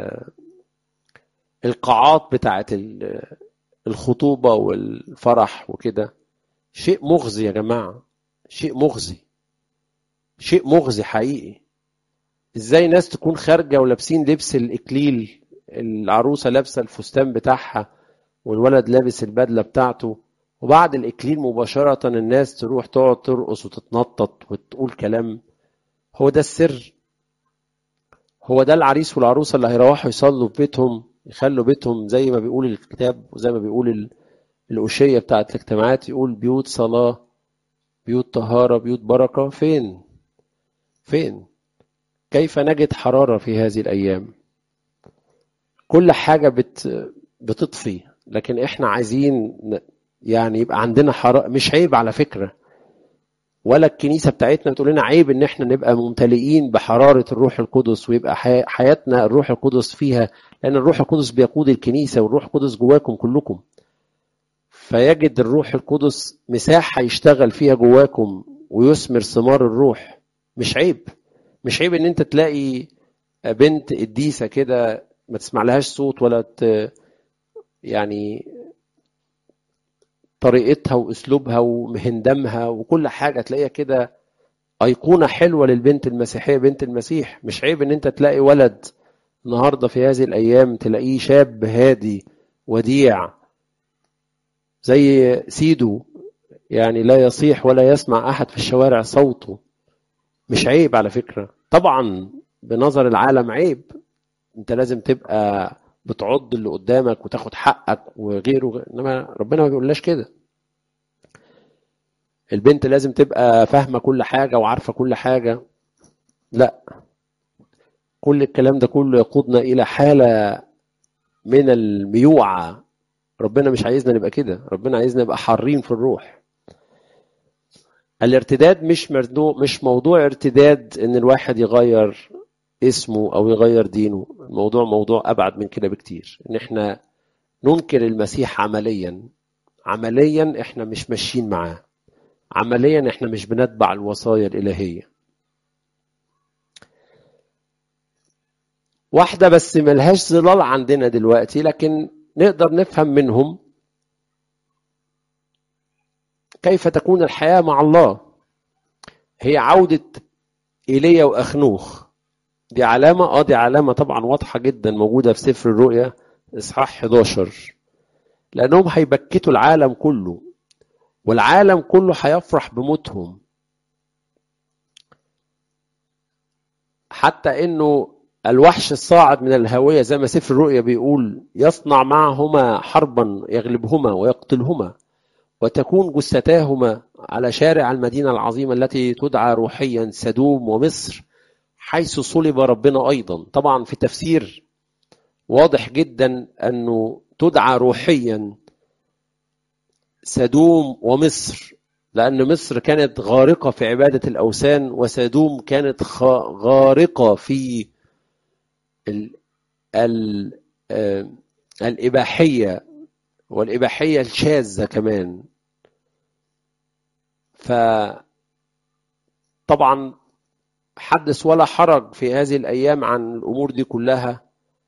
القاعات بتاعت الخطوبة والفرح وكده شيء مغزي يا جماعة شيء مغزي شيء مغزي حقيقي ازاي ناس تكون خارجة ولابسين لبس الإكليل العروسة لابسة الفستان بتاعها والولد لابس البدلة بتاعته وبعد الإكليل مباشرة الناس تروح تقعد ترقص وتتنطط وتقول كلام هو ده السر هو ده العريس والعروسة اللي هيروحوا يصلوا في بيتهم يخلوا بيتهم زي ما بيقول الكتاب وزي ما بيقول الأشية بتاعت الاجتماعات يقول بيوت صلاة بيوت طهارة بيوت بركة فين فين كيف نجد حرارة في هذه الأيام كل حاجة بت بتطفي لكن احنا عايزين يعني يبقى عندنا حرارة مش عيب على فكرة ولا الكنيسة بتاعتنا بتقول لنا عيب ان احنا نبقى ممتلئين بحرارة الروح القدس ويبقى حياتنا الروح القدس فيها لان الروح القدس بيقود الكنيسة والروح القدس جواكم كلكم فيجد الروح القدس مساحة يشتغل فيها جواكم ويثمر ثمار الروح مش عيب مش عيب ان انت تلاقي بنت قديسة كده ما تسمع لهاش صوت ولا ت... يعني طريقتها واسلوبها ومهندمها وكل حاجه تلاقيها كده ايقونه حلوه للبنت المسيحيه بنت المسيح مش عيب ان انت تلاقي ولد النهارده في هذه الايام تلاقيه شاب هادي وديع زي سيدو يعني لا يصيح ولا يسمع احد في الشوارع صوته مش عيب على فكره طبعا بنظر العالم عيب انت لازم تبقى بتعض اللي قدامك وتاخد حقك وغيره انما ربنا ما بيقولناش كده البنت لازم تبقى فاهمه كل حاجه وعارفه كل حاجه لا كل الكلام ده كله يقودنا الى حاله من الميوعه ربنا مش عايزنا نبقى كده ربنا عايزنا نبقى حارين في الروح الارتداد مش موضوع مش موضوع ارتداد ان الواحد يغير اسمه او يغير دينه الموضوع موضوع ابعد من كده بكتير ان احنا ننكر المسيح عمليا عمليا احنا مش ماشيين معاه عمليا احنا مش بنتبع الوصايا الالهيه واحده بس ملهاش ظلال عندنا دلوقتي لكن نقدر نفهم منهم كيف تكون الحياه مع الله هي عوده ايليا واخنوخ دي علامة اه دي علامة طبعا واضحة جدا موجودة في سفر الرؤيا إصحاح 11 لأنهم هيبكتوا العالم كله والعالم كله هيفرح بموتهم حتى إنه الوحش الصاعد من الهوية زي ما سفر الرؤيا بيقول يصنع معهما حربا يغلبهما ويقتلهما وتكون جثتاهما على شارع المدينة العظيمة التي تدعى روحيا سدوم ومصر حيث صلب ربنا ايضا طبعا في تفسير واضح جدا انه تدعى روحيا سدوم ومصر لان مصر كانت غارقه في عباده الاوثان وسدوم كانت غارقه في ال ال الاباحيه والاباحيه الشاذه كمان ف طبعا حدث ولا حرج في هذه الأيام عن الأمور دي كلها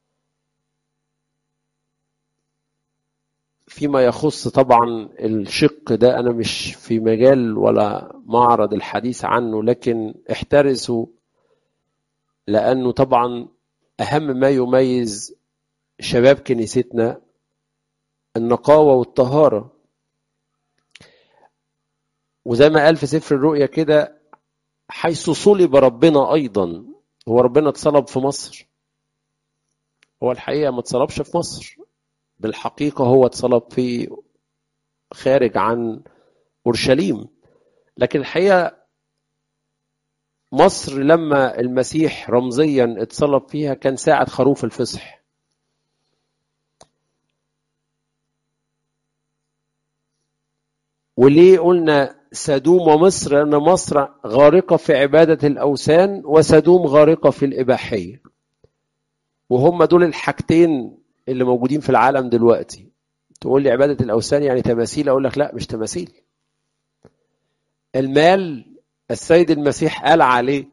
فيما يخص طبعا الشق ده أنا مش في مجال ولا معرض الحديث عنه لكن احترسوا لأنه طبعا أهم ما يميز شباب كنيستنا النقاوة والطهارة وزي ما قال في سفر الرؤيا كده حيث صلب ربنا أيضا هو ربنا اتصلب في مصر هو الحقيقة ما اتصلبش في مصر بالحقيقة هو اتصلب في خارج عن أورشليم لكن الحقيقة مصر لما المسيح رمزيا اتصلب فيها كان ساعة خروف الفصح وليه قلنا سدوم ومصر لأن مصر غارقة في عبادة الأوثان وسدوم غارقة في الإباحية وهم دول الحاجتين اللي موجودين في العالم دلوقتي تقول لي عبادة الأوثان يعني تماثيل أقول لك لا مش تماثيل المال السيد المسيح قال عليه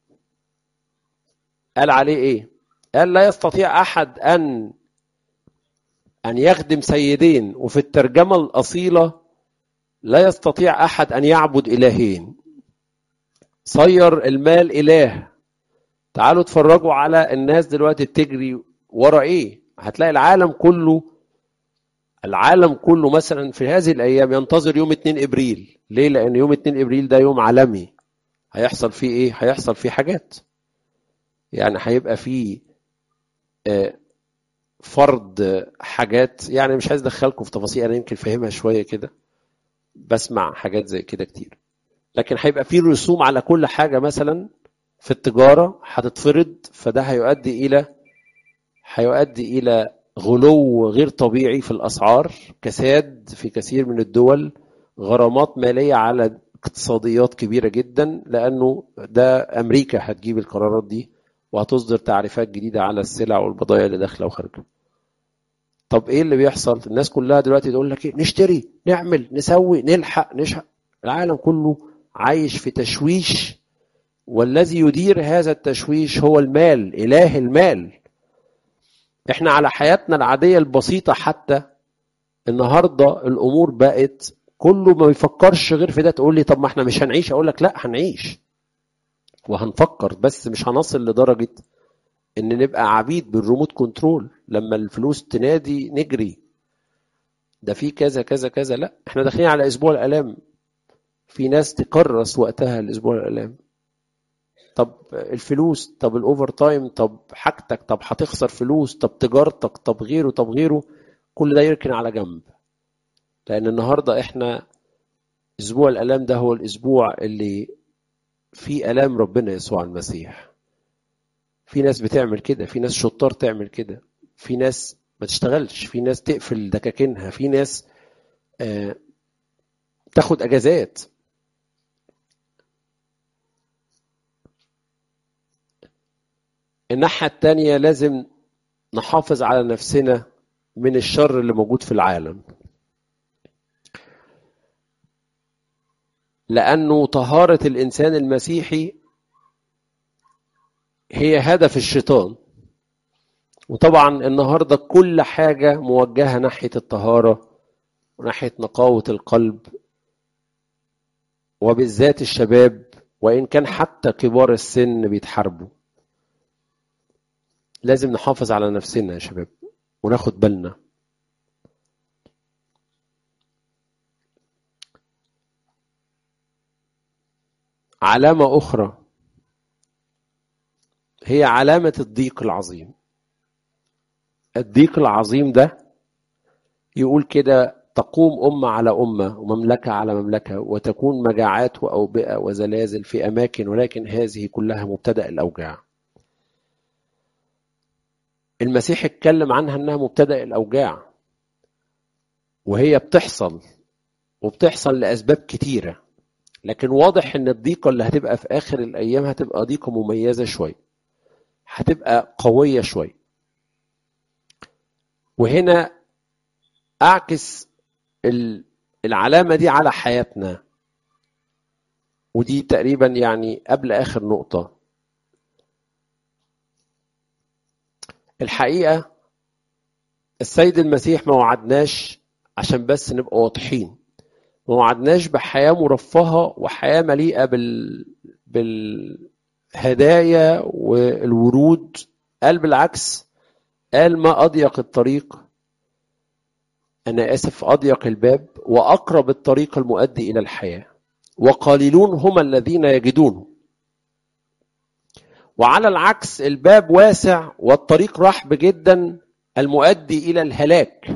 قال عليه ايه قال لا يستطيع احد ان ان يخدم سيدين وفي الترجمه الاصيله لا يستطيع احد ان يعبد الهين صير المال اله تعالوا اتفرجوا على الناس دلوقتي بتجري ورا ايه هتلاقي العالم كله العالم كله مثلا في هذه الايام ينتظر يوم 2 ابريل ليه لان يوم 2 ابريل ده يوم عالمي هيحصل فيه ايه هيحصل فيه حاجات يعني هيبقى فيه فرض حاجات يعني مش عايز ادخلكم في تفاصيل انا يمكن فاهمها شويه كده بسمع حاجات زي كده كتير لكن هيبقى فيه رسوم على كل حاجه مثلا في التجاره هتتفرض فده هيؤدي الى هيؤدي الى غلو غير طبيعي في الاسعار كساد في كثير من الدول غرامات ماليه على اقتصاديات كبيره جدا لانه ده امريكا هتجيب القرارات دي وهتصدر تعريفات جديده على السلع والبضائع اللي داخله وخارجه. طب ايه اللي بيحصل؟ الناس كلها دلوقتي تقول لك ايه؟ نشتري، نعمل، نسوي، نلحق، نشحق. العالم كله عايش في تشويش والذي يدير هذا التشويش هو المال، اله المال. احنا على حياتنا العاديه البسيطه حتى النهارده الامور بقت كله ما بيفكرش غير في ده تقول لي طب ما احنا مش هنعيش اقول لك لا هنعيش وهنفكر بس مش هنصل لدرجه ان نبقى عبيد بالريموت كنترول لما الفلوس تنادي نجري ده في كذا كذا كذا لا احنا داخلين على اسبوع الالام في ناس تكرس وقتها الاسبوع الالام طب الفلوس طب الاوفر تايم طب حاجتك طب هتخسر فلوس طب تجارتك طب غيره طب غيره كل ده يركن على جنب لأن النهاردة إحنا أسبوع الآلام ده هو الأسبوع اللي فيه آلام ربنا يسوع المسيح. في ناس بتعمل كده، في ناس شطار تعمل كده، في ناس ما تشتغلش، في ناس تقفل دكاكينها، في ناس آه تاخد أجازات. الناحية التانية لازم نحافظ على نفسنا من الشر اللي موجود في العالم. لأنه طهارة الإنسان المسيحي هي هدف الشيطان وطبعا النهارده كل حاجة موجهة ناحية الطهارة وناحية نقاوة القلب وبالذات الشباب وإن كان حتى كبار السن بيتحاربوا لازم نحافظ على نفسنا يا شباب وناخد بالنا علامة أخرى هي علامة الضيق العظيم الضيق العظيم ده يقول كده تقوم أمة على أمة ومملكة على مملكة وتكون مجاعات وأوبئة وزلازل في أماكن ولكن هذه كلها مبتدأ الأوجاع المسيح اتكلم عنها انها مبتدأ الأوجاع وهي بتحصل وبتحصل لأسباب كتيرة لكن واضح ان الضيقه اللي هتبقى في اخر الايام هتبقى ضيقه مميزه شويه هتبقى قويه شويه وهنا اعكس العلامه دي على حياتنا ودي تقريبا يعني قبل اخر نقطه الحقيقه السيد المسيح ما وعدناش عشان بس نبقى واضحين ما وعدناش بحياة مرفهة وحياة مليئة بال... بالهدايا والورود قال بالعكس قال ما أضيق الطريق أنا آسف أضيق الباب وأقرب الطريق المؤدي إلى الحياة وقليلون هم الذين يجدونه وعلى العكس الباب واسع والطريق رحب جدا المؤدي الى الهلاك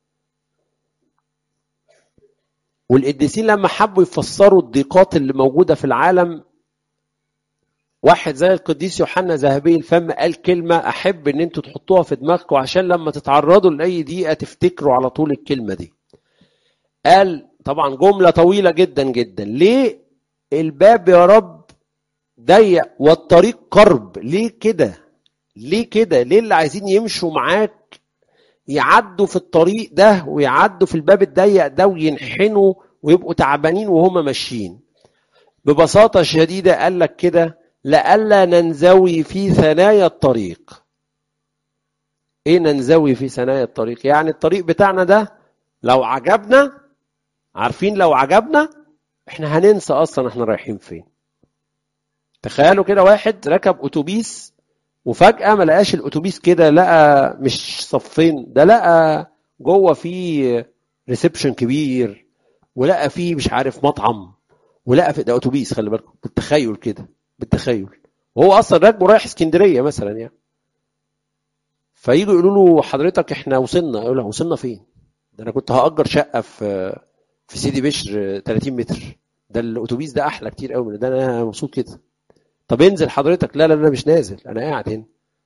والقديسين لما حبوا يفسروا الضيقات اللي موجوده في العالم واحد زي القديس يوحنا ذهبي الفم قال كلمه احب ان انتوا تحطوها في دماغكم عشان لما تتعرضوا لاي دقيقه تفتكروا على طول الكلمه دي قال طبعا جمله طويله جدا جدا ليه الباب يا رب ضيق والطريق قرب ليه كده ليه كده ليه اللي عايزين يمشوا معاك يعدوا في الطريق ده ويعدوا في الباب الضيق ده وينحنوا ويبقوا تعبانين وهم ماشيين ببساطة شديدة قال لك كده لئلا ننزوي في ثنايا الطريق ايه ننزوي في ثنايا الطريق يعني الطريق بتاعنا ده لو عجبنا عارفين لو عجبنا احنا هننسى اصلا احنا رايحين فين تخيلوا كده واحد ركب اتوبيس وفجأة ما لقاش الاتوبيس كده لقى مش صفين ده لقى جوه فيه ريسبشن كبير ولقى فيه مش عارف مطعم ولقى في ده اتوبيس خلي بالكم بالتخيل كده بالتخيل وهو اصلا راكبه رايح اسكندريه مثلا يعني فييجوا يقولوا له حضرتك احنا وصلنا يقول له وصلنا فين؟ ده انا كنت هأجر شقه في في سيدي بشر 30 متر ده الاتوبيس ده احلى كتير قوي من ده انا مبسوط كده طب انزل حضرتك لا لا انا مش نازل انا قاعد هنا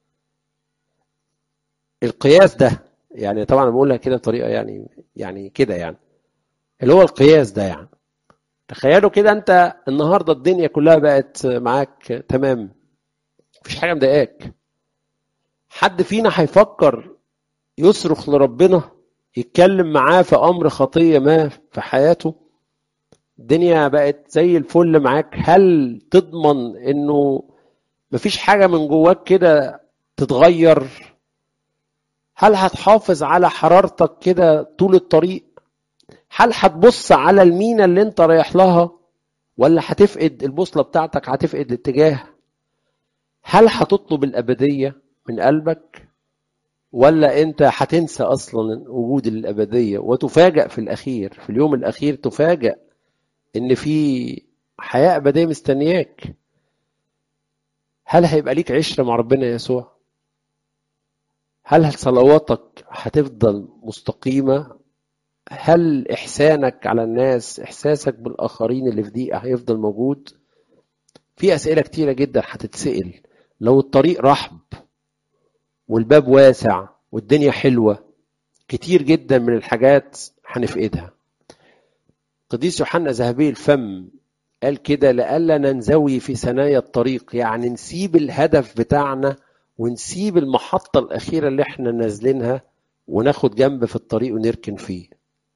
القياس ده يعني طبعا بقول لك كده بطريقه يعني يعني كده يعني اللي هو القياس ده يعني تخيلوا كده انت النهارده الدنيا كلها بقت معاك تمام مفيش حاجه مضايقاك حد فينا هيفكر يصرخ لربنا يتكلم معاه في امر خطيه ما في حياته الدنيا بقت زي الفل معاك هل تضمن انه مفيش حاجه من جواك كده تتغير هل هتحافظ على حرارتك كده طول الطريق هل هتبص على المينا اللي انت رايح لها ولا هتفقد البوصله بتاعتك هتفقد الاتجاه هل هتطلب الابديه من قلبك ولا انت هتنسى اصلا وجود الابديه وتفاجأ في الاخير في اليوم الاخير تفاجأ ان في حياه ابديه مستنياك هل هيبقى ليك عشره مع ربنا يسوع هل صلواتك هتفضل مستقيمه هل احسانك على الناس احساسك بالاخرين اللي في ضيقه هيفضل موجود في اسئله كتيره جدا هتتسال لو الطريق رحب والباب واسع والدنيا حلوه كتير جدا من الحاجات هنفقدها قديس يوحنا ذهبي الفم قال كده لئلا ننزوي في ثنايا الطريق يعني نسيب الهدف بتاعنا ونسيب المحطة الأخيرة اللي احنا نازلينها وناخد جنب في الطريق ونركن فيه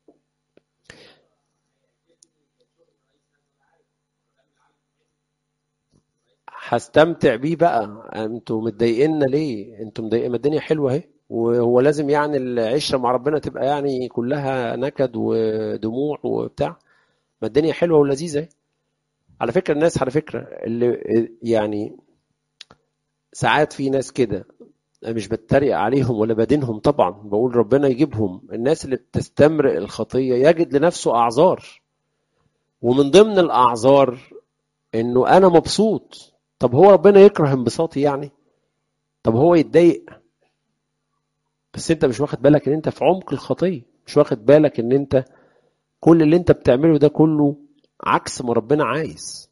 هستمتع بيه بقى انتوا متضايقيننا ليه انتوا مضايقين الدنيا حلوه اهي وهو لازم يعني العشره مع ربنا تبقى يعني كلها نكد ودموع وبتاع ما الدنيا حلوه ولذيذه اهي على فكره الناس على فكره اللي يعني ساعات في ناس كده مش بتريق عليهم ولا بدينهم طبعا بقول ربنا يجيبهم الناس اللي بتستمرئ الخطيه يجد لنفسه اعذار ومن ضمن الاعذار انه انا مبسوط طب هو ربنا يكره انبساطي يعني طب هو يتضايق بس انت مش واخد بالك ان انت في عمق الخطيه مش واخد بالك ان انت كل اللي انت بتعمله ده كله عكس ما ربنا عايز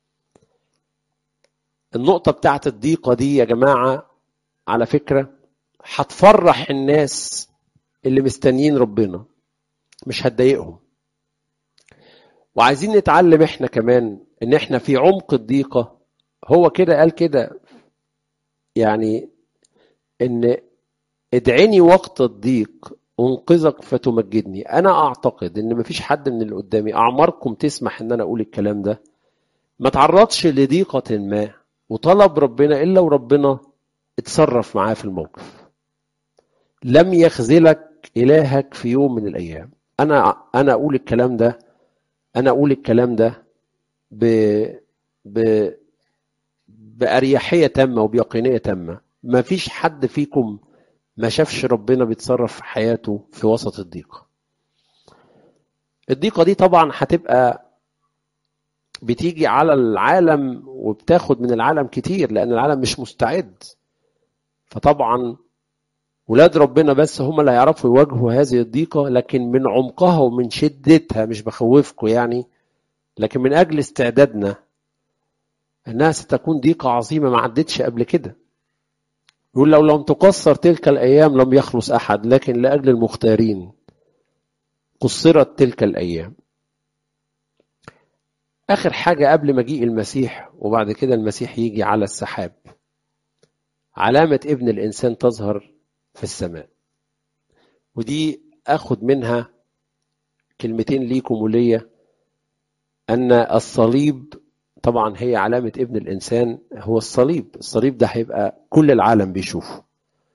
النقطة بتاعت الضيقة دي يا جماعة على فكرة هتفرح الناس اللي مستنيين ربنا مش هتضايقهم وعايزين نتعلم احنا كمان ان احنا في عمق الضيقة هو كده قال كده يعني ان ادعيني وقت الضيق انقذك فتمجدني انا اعتقد ان مفيش حد من اللي قدامي اعماركم تسمح ان انا اقول الكلام ده ما تعرضش لضيقة ما وطلب ربنا الا وربنا اتصرف معاه في الموقف لم يخذلك الهك في يوم من الايام انا انا اقول الكلام ده انا اقول الكلام ده ب ب باريحيه تامه وبيقينيه تامه ما فيش حد فيكم ما شافش ربنا بيتصرف في حياته في وسط الضيقه الضيقه دي طبعا هتبقى بتيجي على العالم وبتاخد من العالم كتير لأن العالم مش مستعد فطبعا ولاد ربنا بس هم اللي هيعرفوا يواجهوا هذه الضيقة لكن من عمقها ومن شدتها مش بخوفكم يعني لكن من أجل استعدادنا أنها ستكون ضيقة عظيمة ما عدتش قبل كده يقول لو لم تقصر تلك الأيام لم يخلص أحد لكن لأجل المختارين قصرت تلك الأيام آخر حاجة قبل مجيء المسيح وبعد كده المسيح يجي على السحاب علامة ابن الإنسان تظهر في السماء ودي أخد منها كلمتين ليكم وليا أن الصليب طبعا هي علامة ابن الإنسان هو الصليب الصليب ده هيبقى كل العالم بيشوفه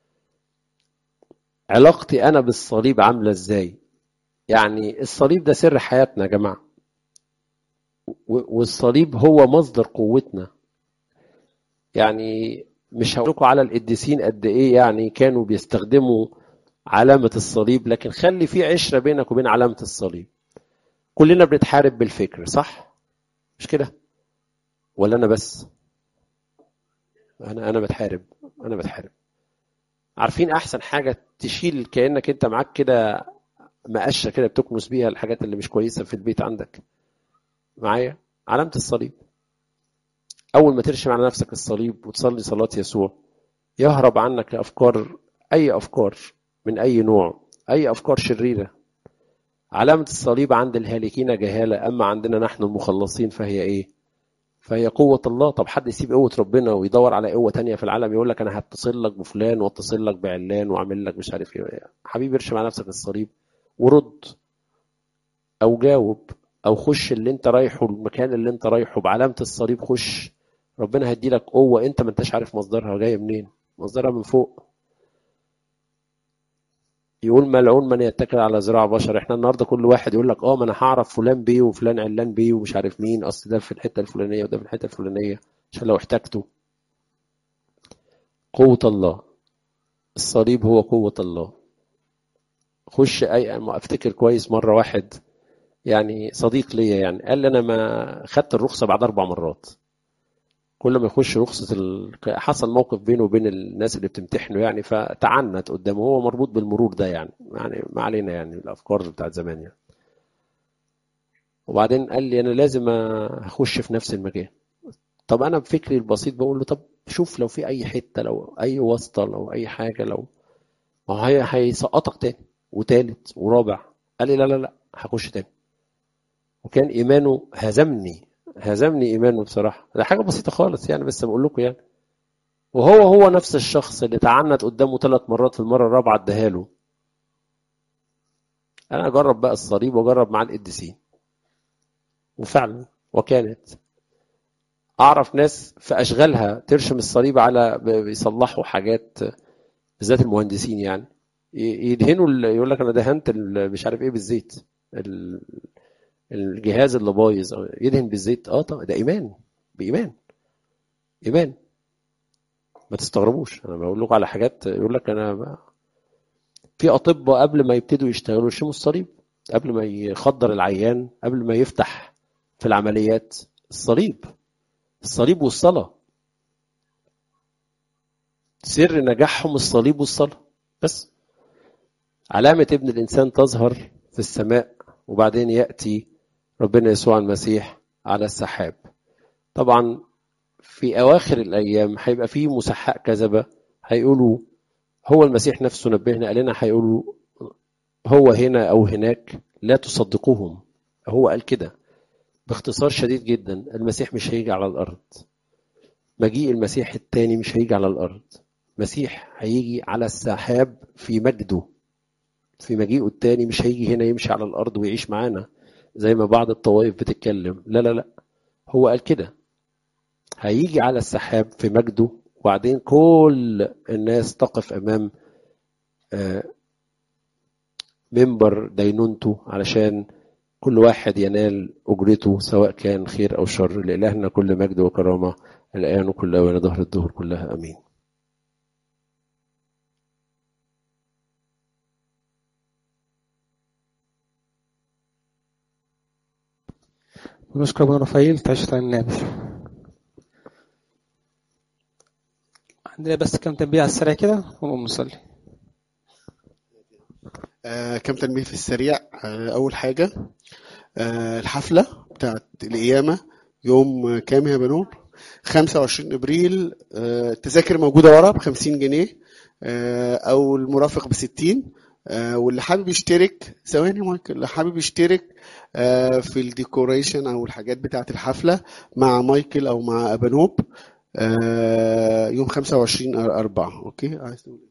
علاقتي أنا بالصليب عاملة إزاي يعني الصليب ده سر حياتنا يا جماعة والصليب هو مصدر قوتنا يعني مش هقول لكم على القديسين قد ايه يعني كانوا بيستخدموا علامة الصليب لكن خلي في عشرة بينك وبين علامة الصليب كلنا بنتحارب بالفكر صح مش كده ولا انا بس انا انا بتحارب انا بتحارب عارفين احسن حاجة تشيل كأنك انت معاك كده مقشة كده بتكنس بيها الحاجات اللي مش كويسة في البيت عندك معايا علامة الصليب أول ما ترشم على نفسك الصليب وتصلي صلاة يسوع يهرب عنك أفكار أي أفكار من أي نوع أي أفكار شريرة علامة الصليب عند الهالكين جهالة أما عندنا نحن المخلصين فهي إيه؟ فهي قوة الله طب حد يسيب قوة ربنا ويدور على قوة تانية في العالم يقول لك أنا هتصل لك بفلان واتصل لك بعلان وأعمل لك مش عارف إيه حبيبي ارشم على نفسك الصليب ورد أو جاوب أو خش اللي أنت رايحه المكان اللي أنت رايحه بعلامة الصليب خش ربنا هيدي لك قوة انت ما انتش عارف مصدرها جاية منين مصدرها من فوق يقول ملعون من يتكل على ذراع بشر احنا النهارده كل واحد يقول لك اه ما انا هعرف فلان بيه وفلان علان بيه ومش عارف مين اصل ده في الحته الفلانيه وده في الحته الفلانيه عشان لو احتجته قوة الله الصليب هو قوة الله خش اي ما افتكر كويس مرة واحد يعني صديق ليا يعني قال لي انا ما خدت الرخصة بعد اربع مرات كل ما يخش رخصة ال... حصل موقف بينه وبين الناس اللي بتمتحنه يعني فتعنت قدامه هو مربوط بالمرور ده يعني يعني ما علينا يعني الأفكار بتاعت زمان يعني وبعدين قال لي أنا لازم أخش في نفس المكان طب أنا بفكري البسيط بقول له طب شوف لو في أي حتة لو أي واسطة لو أي حاجة لو ما هي هيسقطك تاني وتالت ورابع قال لي لا لا لا هخش تاني وكان إيمانه هزمني هزمني ايمانه بصراحه ده حاجه بسيطه خالص يعني بس بقول لكم يعني وهو هو نفس الشخص اللي تعنت قدامه ثلاث مرات في المره الرابعه اداها له انا اجرب بقى الصليب واجرب مع القديسين وفعلا وكانت اعرف ناس في اشغالها ترشم الصليب على بيصلحوا حاجات بالذات المهندسين يعني يدهنوا يقول لك انا دهنت مش عارف ايه بالزيت الجهاز اللي بايظ يدهن بالزيت اه طبعا ده ايمان بايمان ايمان ما تستغربوش انا بقول لكم على حاجات يقول لك انا ب... في اطباء قبل ما يبتدوا يشتغلوا يرشموا الصليب قبل ما يخدر العيان قبل ما يفتح في العمليات الصليب الصليب والصلاه سر نجاحهم الصليب والصلاه بس علامه ابن الانسان تظهر في السماء وبعدين ياتي ربنا يسوع المسيح على السحاب طبعا في أواخر الأيام هيبقى في مسحاء كذبة هيقولوا هو المسيح نفسه نبهنا قال لنا هيقولوا هو هنا أو هناك لا تصدقوهم هو قال كده باختصار شديد جدا المسيح مش هيجي على الأرض مجيء المسيح التاني مش هيجي على الأرض مسيح هيجي على السحاب في مجده في مجيئه التاني مش هيجي هنا يمشي على الأرض ويعيش معانا زي ما بعض الطوائف بتتكلم لا لا لا هو قال كده هيجي على السحاب في مجده وبعدين كل الناس تقف امام منبر دينونته علشان كل واحد ينال اجرته سواء كان خير او شر لالهنا كل مجد وكرامه الان وكل اوان ظهر الدهر كلها امين ونشكر ابونا رفايل تعيش على النبي عندنا بس كم تنبيه على السريع كده ونقوم نصلي آه كم تنبيه في السريع آه أول حاجة آه الحفلة بتاعت القيامة يوم كام يا بنور 25 ابريل آه التذاكر موجوده ورا ب 50 جنيه آه او المرافق ب 60 آه واللي حابب يشترك ثواني مايكل اللي حابب يشترك آه في الديكوريشن او الحاجات بتاعه الحفله مع مايكل او مع ابانوب آه يوم 25 4 اوكي عايز تقول